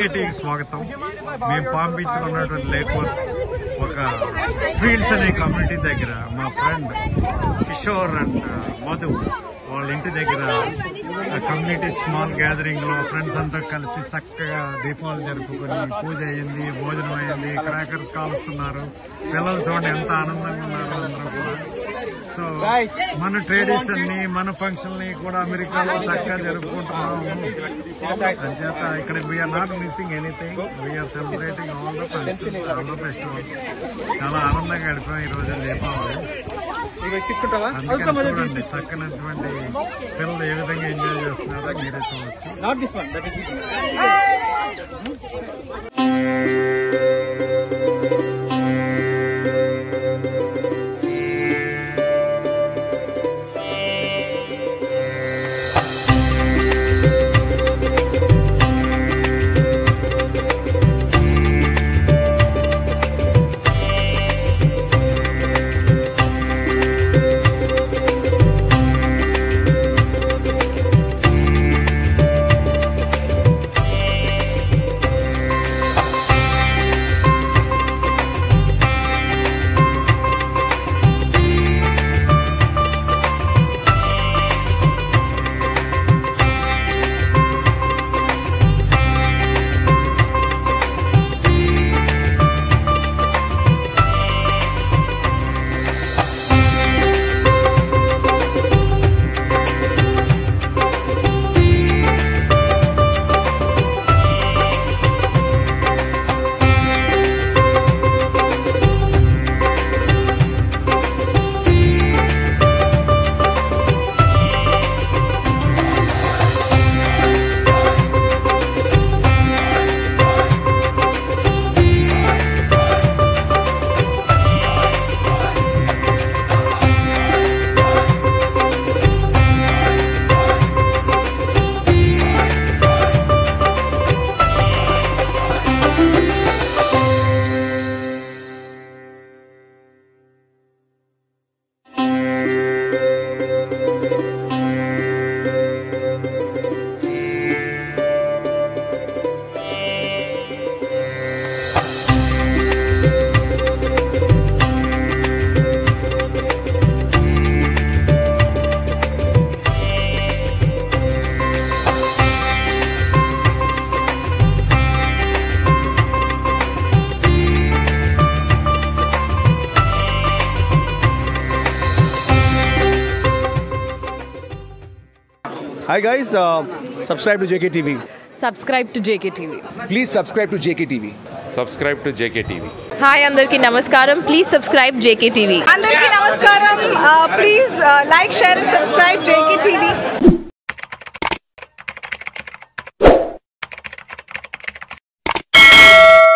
జేకేటీకి స్వాగతం మేము palm beach లో ఉన్నటువంటి లేక్ ఒక ఫీల్డ్స్ అనే కమ్యూనిటీ దగ్గర మా ఫ్రెండ్ కిషోర్ అండ్ మధు వాళ్ళ ఇంటి దగ్గర కమ్యూనిటీ స్మాల్ గ్యాదరింగ్ లో ఫ్రెండ్స్ అంతా కలిసి చక్కగా దీపావళి జరుపుకొని పూజ అయింది భోజనం అయింది క్రాకర్స్ కాలుస్తున్నారు పిల్లలు చూడండి ఎంత ఆనందంగా ఉన్నారు అందరూ కూడా సో మన ట్రెడిషన్ ని మన ఫంక్షన్ ని కూడా అమెరికాలో చక్కగా జరుపుకుంటున్నాము అంచేత ఇక్కడ we are not missing anything we are celebrating all the function all the festivals చాలా ఆనందంగా గడిపాం ఈ రోజు దీపావళి తీసుకుంటావా అందుకని చూడండి చక్కనటువంటి పిల్లలు ఏ విధంగా ఎంజాయ్ చేస్తున్నారో మీరే చూడొచ్చు not this one that is Hi guys, uh, subscribe to JKTV. subscribe to JKTV. Please subscribe to JKTV. subscribe to JKTV. Hi అందరికీ నమస్కారం ప్లీజ్ సబ్స్క్రైబ్ జేకే టీవీ అందరికీ నమస్కారం please like share and subscribe JK TV